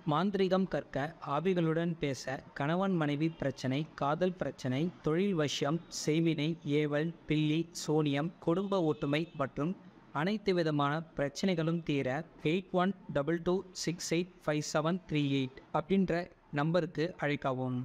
மாந்திரீகம் கற்க ஆவிகளுடன் பேச கணவன் மனைவி பிரச்சனை காதல் பிரச்சனை தொழில் வசியம் செய்வினை ஏவல் பில்லி சோனியம் குடும்ப ஒற்றுமை மற்றும் அனைத்து விதமான பிரச்சனைகளும் தீர eight one double two six eight five seven three eight அப்படின்ற நம்பருக்கு அழைக்கவும்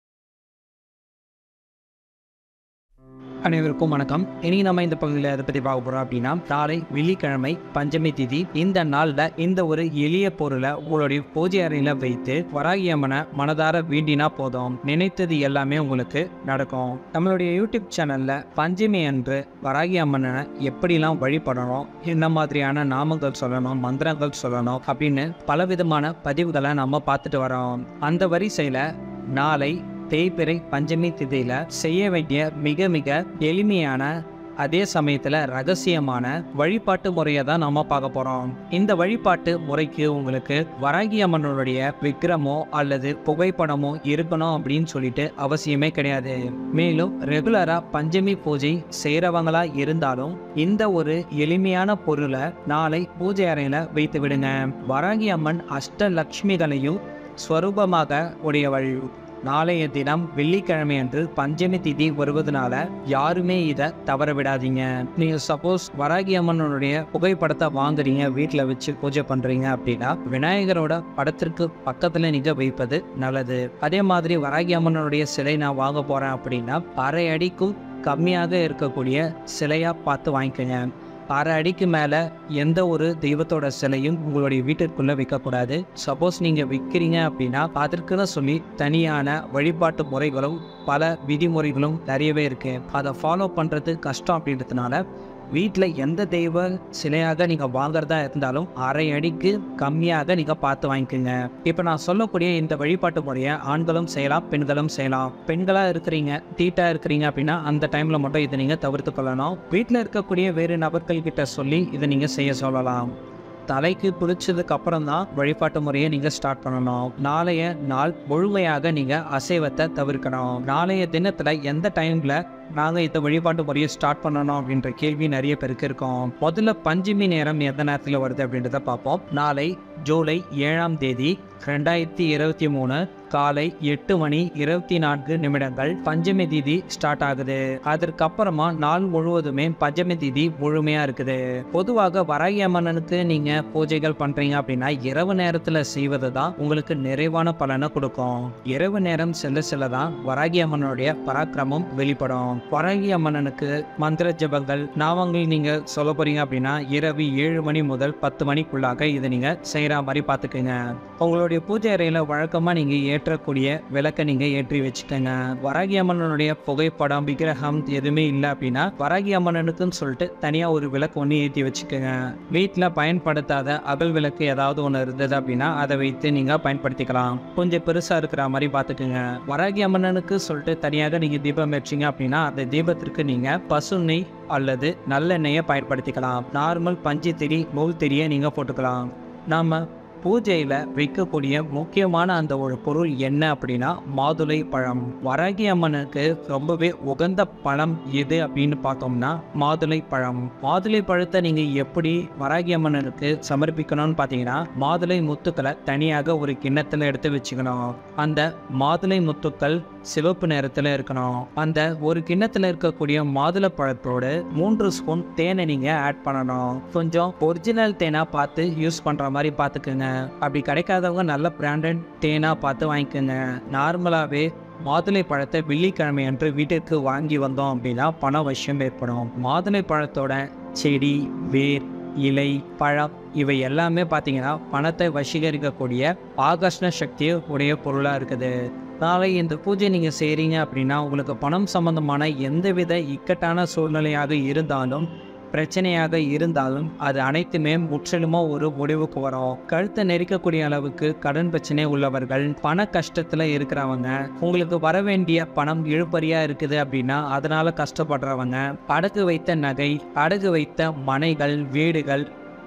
அனைவருக்கும் வணக்கம் இனி நம்ம இந்த பகுதியில் எதை பற்றி பார்க்க போகிறோம் அப்படின்னா நாளை வெள்ளிக்கிழமை பஞ்சமி திதி இந்த நாளில் இந்த ஒரு எளிய பொருளை உங்களுடைய பூஜை அறையில் வைத்து வராகி அம்மனை மனதார வேண்டினா போதும் நினைத்தது எல்லாமே உங்களுக்கு நடக்கும் நம்மளுடைய யூடியூப் சேனலில் பஞ்சமி அன்று வராகி அம்மனை எப்படிலாம் வழிபடணும் என்ன மாதிரியான நாமங்கள் சொல்லணும் மந்திரங்கள் சொல்லணும் அப்படின்னு பலவிதமான பதிவுகளை நம்ம பார்த்துட்டு வரோம் அந்த வரிசையில் நாளை தேய்பிறை பஞ்சமி திதியில் செய்ய வேண்டிய மிக மிக எளிமையான அதே சமயத்தில் ரகசியமான வழிபாட்டு முறையை தான் நம்ம பார்க்க போகிறோம் இந்த வழிபாட்டு முறைக்கு உங்களுக்கு வராகி அம்மனுடைய விக்கிரமோ அல்லது புகைப்படமோ இருக்கணும் அப்படின்னு சொல்லிட்டு அவசியமே கிடையாது மேலும் ரெகுலராக பஞ்சமி பூஜை செய்கிறவங்களா இருந்தாலும் இந்த ஒரு எளிமையான பொருளை நாளை பூஜை அறையில் வைத்து விடுங்க வராகி அம்மன் அஷ்டலக்ஷ்மிகளையும் ஸ்வரூபமாக உடையவள் நாளைய தினம் வெள்ளிக்கிழமை அன்று பஞ்சமி திதி வருவதனால யாருமே இதை தவற விடாதீங்க நீங்க சப்போஸ் வராகி அம்மனுடைய புகைப்படத்தை வாங்குறீங்க வீட்டில் வச்சு பூஜை பண்றீங்க அப்படின்னா விநாயகரோட படத்திற்கு பக்கத்துல நீங்க வைப்பது நல்லது அதே மாதிரி வராகி அம்மனுடைய சிலை நான் வாங்க போறேன் அப்படின்னா அரை அடிக்கும் கம்மியாக இருக்கக்கூடிய சிலையா பார்த்து வாங்கிக்கோங்க அரை அடிக்கு மேலே எந்த ஒரு தெய்வத்தோட சிலையும் உங்களுடைய வீட்டிற்குள்ளே வைக்கக்கூடாது சப்போஸ் நீங்கள் விற்கிறீங்க அப்படின்னா அதற்குன்னு சொல்லி தனியான வழிபாட்டு முறைகளும் பல விதிமுறைகளும் நிறையவே இருக்குது அதை ஃபாலோ பண்ணுறது கஷ்டம் அப்படின்றதுனால வீட்டில் எந்த தெய்வ சிலையாக நீங்கள் வாங்குறதா இருந்தாலும் அரை அடிக்கு கம்மியாக நீங்கள் பார்த்து வாங்கிக்கோங்க இப்போ நான் சொல்லக்கூடிய இந்த வழிபாட்டு முறையை ஆண்களும் செய்யலாம் பெண்களும் செய்யலாம் பெண்களாக இருக்கிறீங்க தீட்டாக இருக்கிறீங்க அப்படின்னா அந்த டைமில் மட்டும் இதை நீங்கள் தவிர்த்து கொள்ளணும் வீட்டில் இருக்கக்கூடிய வேறு நபர்கள் கிட்ட சொல்லி இதை நீங்கள் செய்ய சொல்லலாம் தலைக்கு பிடிச்சதுக்கு அப்புறம் தான் வழிபாட்டு முறையை நீங்கள் ஸ்டார்ட் பண்ணணும் நாளைய நாள் முழுமையாக நீங்கள் அசைவத்தை தவிர்க்கணும் நாளைய தினத்தில் எந்த டைமில் நாங்கள் இந்த வழிபாட்டு முறையை ஸ்டார்ட் பண்ணணும் அப்படின்ற கேள்வி நிறைய பேருக்கு இருக்கும் முதல்ல பஞ்சமி நேரம் எந்த நேரத்தில் வருது அப்படின்றத பார்ப்போம் நாளை ஜூலை ஏழாம் தேதி ரெண்டாயிரத்தி இருபத்தி மூணு காலை எட்டு மணி இருபத்தி நான்கு நிமிடங்கள் பஞ்சமி திதி ஸ்டார்ட் ஆகுது அதற்கப்புறமா நாள் முழுவதுமே பஞ்சமி திதி முழுமையா இருக்குது பொதுவாக வராகி அம்மனுக்கு நீங்க பூஜைகள் பண்றீங்க அப்படின்னா இரவு நேரத்துல செய்வது தான் உங்களுக்கு நிறைவான பலனை கொடுக்கும் இரவு நேரம் செல்ல செல்ல தான் வராகி அம்மனுடைய பராக்கிரமம் வெளிப்படும் வராகி அம்மனுக்கு மந்திர ஜபங்கள் நாமங்கள் நீங்க சொல்ல போறீங்க அப்படின்னா இரவு ஏழு மணி முதல் பத்து மணிக்குள்ளாக இதை நீங்க செய்யற மாதிரி பார்த்துக்கோங்க உங்களுடைய பூஜை அறையில வழக்கமா நீங்க ஏற்றக்கூடிய விளக்கை நீங்க ஏற்றி வச்சுக்கோங்க வராகி அம்மனுடைய புகைப்படம் விக்கிரகம் எதுவுமே இல்லை அப்படின்னா வராகி அம்மனுக்குன்னு சொல்லிட்டு தனியா ஒரு விளக்கு ஒன்று ஏற்றி வச்சுக்கோங்க வீட்டில் பயன்படுத்தாத அகல் விளக்கு ஏதாவது ஒன்று இருந்தது அப்படின்னா அதை வைத்து நீங்க பயன்படுத்திக்கலாம் கொஞ்சம் பெருசா இருக்கிற மாதிரி பார்த்துக்கோங்க வராகி அம்மனுக்கு சொல்லிட்டு தனியாக நீங்க தீபம் வச்சீங்க அப்படின்னா அந்த தீபத்திற்கு நீங்க பசு நெய் அல்லது நல்லெண்ணெயை பயன்படுத்திக்கலாம் நார்மல் பஞ்சு திரி நூல் திரியை நீங்க போட்டுக்கலாம் நாம பூஜையில் வைக்கக்கூடிய முக்கியமான அந்த ஒரு பொருள் என்ன அப்படின்னா மாதுளை பழம் வராகி அம்மனுக்கு ரொம்பவே உகந்த பழம் எது அப்படின்னு பார்த்தோம்னா மாதுளை பழம் மாதுளை பழத்தை நீங்கள் எப்படி வராகி அம்மனுக்கு சமர்ப்பிக்கணும்னு பார்த்தீங்கன்னா மாதுளை முத்துக்களை தனியாக ஒரு கிண்ணத்தில் எடுத்து வச்சுக்கணும் அந்த மாதுளை முத்துக்கள் சிவப்பு நிறத்தில் இருக்கணும் அந்த ஒரு கிண்ணத்தில் இருக்கக்கூடிய மாதுளை பழத்தோடு மூன்று ஸ்பூன் தேனை நீங்கள் ஆட் பண்ணணும் கொஞ்சம் ஒரிஜினல் தேனாக பார்த்து யூஸ் பண்ணுற மாதிரி பார்த்துக்குங்க அப்படி கிடைக்காதவங்க நல்ல பிராண்டட் தேனாக பார்த்து வாங்கிக்கோங்க நார்மலாகவே மாதுளை பழத்தை வெள்ளிக்கிழமை அன்று வீட்டிற்கு வாங்கி வந்தோம் அப்படின்னா பண விஷயம் ஏற்படும் மாதுளை பழத்தோட செடி வேர் இலை பழம் இவை எல்லாமே பார்த்தீங்கன்னா பணத்தை வசீகரிக்கக்கூடிய ஆகர்ஷண சக்தியை உடைய பொருளாக இருக்குது நாளை இந்த பூஜை நீங்கள் செய்கிறீங்க அப்படின்னா உங்களுக்கு பணம் சம்பந்தமான எந்தவித இக்கட்டான சூழ்நிலையாக இருந்தாலும் பிரச்சனையாக இருந்தாலும் அது அனைத்துமே முற்றிலுமாக ஒரு முடிவுக்கு வரும் கழுத்தை நெரிக்கக்கூடிய அளவுக்கு கடன் பிரச்சனை உள்ளவர்கள் பண கஷ்டத்தில் இருக்கிறவங்க உங்களுக்கு வர வேண்டிய பணம் இழுபறியா இருக்குது அப்படின்னா அதனால கஷ்டப்படுறவங்க அடகு வைத்த நகை அடகு வைத்த மனைகள் வீடுகள்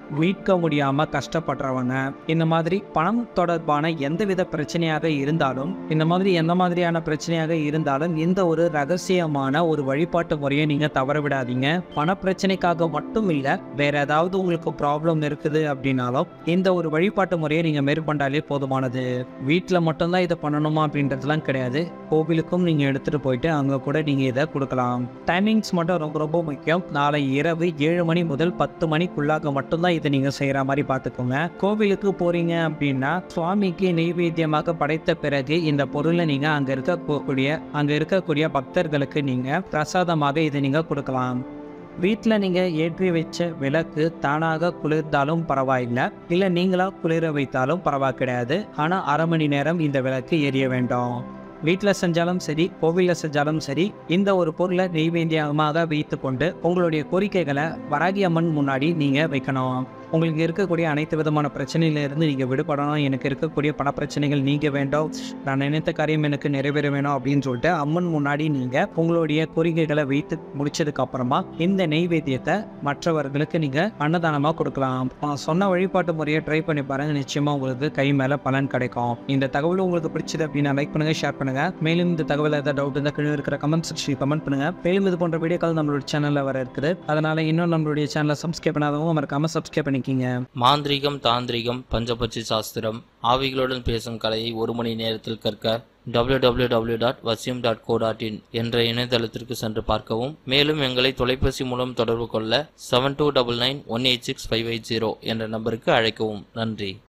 மீட்க முடியாம கஷ்டப்படுறவங்க இந்த மாதிரி பணம் தொடர்பான எந்தவித பிரச்சனையாக இருந்தாலும் இந்த மாதிரி எந்த மாதிரியான பிரச்சனையாக இருந்தாலும் இந்த ஒரு ரகசியமான ஒரு வழிபாட்டு முறையை நீங்க தவற விடாதீங்க பண பிரச்சனைக்காக மட்டும் இல்ல வேற ஏதாவது உங்களுக்கு ப்ராப்ளம் இருக்குது அப்படின்னாலும் இந்த ஒரு வழிபாட்டு முறையை நீங்க மேற்கொண்டாலே போதுமானது வீட்டில் மட்டும்தான் இதை பண்ணணுமா அப்படின்றதுலாம் கிடையாது கோவிலுக்கும் நீங்க எடுத்துட்டு போயிட்டு அங்க கூட நீங்க இதை கொடுக்கலாம் டைமிங்ஸ் மட்டும் ரொம்ப ரொம்ப முக்கியம் நாளை இரவு ஏழு மணி முதல் பத்து மணிக்குள்ளாக மட்டும்தான் இதை நீங்க செய்யற மாதிரி பார்த்துக்கோங்க கோவிலுக்கு போறீங்க அப்படின்னா சுவாமிக்கு நெய்வேத்தியமாக படைத்த பிறகு இந்த பொருளை நீங்க அங்க இருக்கக்கூடிய அங்க இருக்கக்கூடிய பக்தர்களுக்கு நீங்க பிரசாதமாக இதை நீங்க கொடுக்கலாம் வீட்டில் நீங்கள் ஏற்றி வச்ச விளக்கு தானாக குளிர்ந்தாலும் பரவாயில்லை இல்லை நீங்களா குளிர வைத்தாலும் பரவா கிடையாது ஆனால் அரை மணி நேரம் இந்த விளக்கு எரிய வேண்டும் வீட்டில் செஞ்சாலும் சரி கோவிலில் செஞ்சாலும் சரி இந்த ஒரு பொருளை நெய்வேத்தியமாக வைத்து கொண்டு உங்களுடைய கோரிக்கைகளை வராகி அம்மன் முன்னாடி நீங்கள் வைக்கணும் உங்களுக்கு இருக்கக்கூடிய அனைத்து விதமான பிரச்சனையிலிருந்து நீங்கள் விடுபடணும் எனக்கு இருக்கக்கூடிய பண பிரச்சனைகள் நீங்க வேண்டும் நான் நினைத்த காரியம் எனக்கு நிறைவேற வேணும் அப்படின்னு சொல்லிட்டு அம்மன் முன்னாடி நீங்கள் உங்களுடைய கோரிக்கைகளை வைத்து முடிச்சதுக்கு அப்புறமா இந்த நெய்வேத்தியத்தை மற்றவர்களுக்கு நீங்கள் அன்னதானமாக கொடுக்கலாம் நான் சொன்ன வழிபாட்டு முறையை ட்ரை பண்ணி பாருங்க நிச்சயமாக உங்களுக்கு கை மேலே பலன் கிடைக்கும் இந்த தகவல் உங்களுக்கு பிடிச்சது அப்படின்னா லைக் பண்ணுங்க ஷேர் பண்ணுங்க மேலும் இந்த தகவல் ஏதாவது டவுட் இருந்தால் கீழே இருக்கிற கமெண்ட் செக்ஷனில் கமெண்ட் பண்ணுங்க மேலும் இது போன்ற வீடியோக்கள் நம்மளோட சேனலில் வர இருக்குது அதனால இன்னும் நம்மளுடைய சேனலை சப்ஸ்கிரைப் பண்ணாதவங்க மறக்காம சப்ஸ்கிரைப் பண்ணிக்கிங்க மாந்திரீகம் தாந்திரிகம் பஞ்சபட்சி சாஸ்திரம் ஆவிகளுடன் பேசும் கலையை ஒரு மணி நேரத்தில் கற்க www.vasyum.co.in dot dot co dot in என்ற இணையதளத்திற்கு சென்று பார்க்கவும் மேலும் எங்களை தொலைபேசி மூலம் தொடர்பு கொள்ள seven two double nine one eight six five eight zero என்ற நம்பருக்கு அழைக்கவும் நன்றி